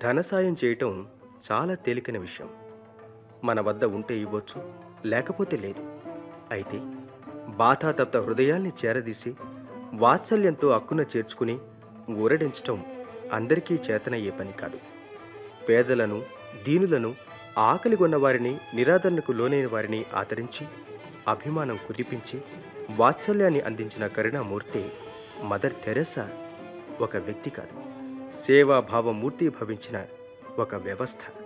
ధన సాయం చేయటం చాలా తేలికైన విషయం మన వద్ద ఉంటే ఇవ్వచ్చు లేకపోతే లేదు అయితే బాధాతప్త హృదయాల్ని చేరదీసి వాత్సల్యంతో అక్కున చేర్చుకుని ఊరడించటం అందరికీ చేతనయ్యే పని కాదు పేదలను దీనులను ఆకలిగొన్న వారిని నిరాదరణకు లోనైన వారిని ఆదరించి అభిమానం కురిపించి వాత్సల్యాన్ని అందించిన కరుణామూర్తి మదర్ తెరెసా ఒక వ్యక్తి కాదు సేవాభావ మూర్తి భవించిన ఒక వ్యవస్థ